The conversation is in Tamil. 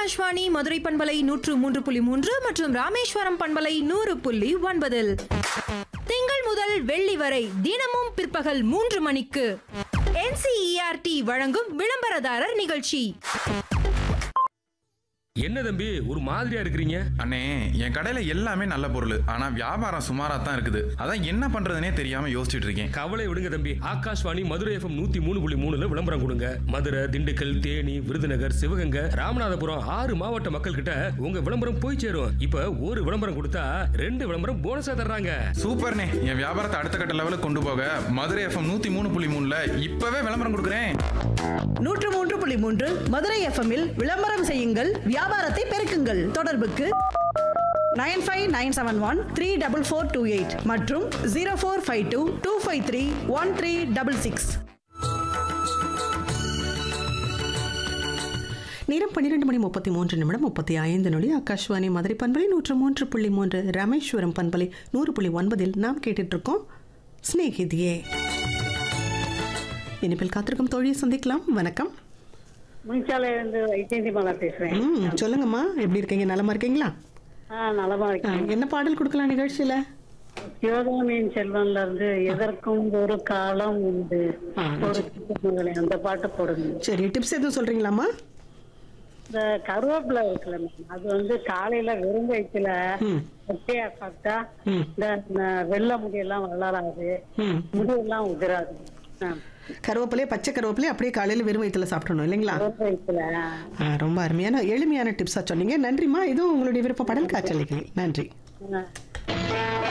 ஆகாஷ்வாணி மதுரை பண்பலை நூற்று மூன்று புள்ளி மூன்று மற்றும் ராமேஸ்வரம் பண்பலை நூறு புள்ளி ஒன்பதில் திங்கள் முதல் வெள்ளி வரை தினமும் பிற்பகல் மூன்று மணிக்கு NCERT வழங்கும் விளம்பரதாரர் நிகழ்ச்சி என்ன தம்பி ஒரு மாதிரியா இருக்கிறீங்க அண்ணே என் கடையில எல்லாமே நல்ல பொருள் ஆனா வியாபாரம் சுமாரா தான் இருக்குது அதான் என்ன பண்றதுனே தெரியாம யோசிச்சுட்டு இருக்கேன் கவலை விடுங்க தம்பி ஆகாஷ்வாணி மதுரை எஃப்எம் நூத்தி மூணு புள்ளி மூணுல விளம்பரம் கொடுங்க மதுரை திண்டுக்கல் தேனி விருதுநகர் சிவகங்கை ராமநாதபுரம் ஆறு மாவட்ட மக்கள் கிட்ட உங்க விளம்பரம் போய் சேரும் இப்ப ஒரு விளம்பரம் கொடுத்தா ரெண்டு விளம்பரம் போனஸா தர்றாங்க சூப்பர்ண்ணே என் வியாபாரத்தை அடுத்த கட்ட லெவலுக்கு கொண்டு போக மதுரை எஃப்எம் நூத்தி மூணு புள்ளி மூணுல இப்பவே விளம்பரம் கொடுக்குறேன் நூற்று மூன்று புள்ளி மூன்று மதுரை எஃப்எம்மில் விளம்பரம் செய்யுங்கள் வியாபாரத்தை பெருக்குங்கள் தொடர்புக்கு nine five nine seven one three double four two eight மற்றும் zero four five two two five three one three double six நேரம் பன்னிரெண்டு மணி முப்பத்தி மூன்று நிமிடம் முப்பத்தி ஐந்து நொடி ஆகாஷ்வாணி மதுரை பண்பலை நூற்று மூன்று புள்ளி மூன்று ராமேஸ்வரம் பண்பலை நூறு புள்ளி ஒன்பதில் நாம் கேட்டுட்டு இருக்கோம் ஸ்நேகிதியே இனிப்பில் காத்திருக்கும் தோழியை சந்திக்கலாம் வணக்கம் முன்சாலை இருந்து வைஜெயந்தி மாலா பேசுறேன் ம் சொல்லுங்கம்மா எப்படி இருக்கீங்க நலமா இருக்கீங்களா ஆ நலமா ஆ, இருக்கேன் என்ன பாடல் கொடுக்கலாம் நிகழ்ச்சியில சிவகாமியின் செல்வன்ல இருந்து எதற்கும் ஒரு காலம் உண்டு ஆ, ஒரு சிட்டுமகளே, அந்த பாட்டு போடுங்க சரி டிப்ஸ் எதுவும் சொல்றீங்களாம்மா இந்த கருவேப்பிலை இருக்குல்ல மேம், அது வந்து காலையில வெறும் வயிற்றுல ம். ஒட்டையா சாப்பிட்டா ம். இந்த ந- வெள்ளை முடியெல்லாம் வளராது ம் முடியெல்லாம் உதிராது ஆ, கருவேப்பிலையே பச்சை கருவேப்பிலையே அப்படியே காலையில் வெறும் வயிற்றுல சாப்பிடணும் இல்லைங்களா வெறும் வயிற்றுல ஆ, ரொம்ப அருமையான எளிமையான டிப்ஸாக சொன்னீங்க நன்றிம்மா இதுவும் உங்களுடைய விருப்ப பாடல் காற்றலைகள் நன்றி ஆ.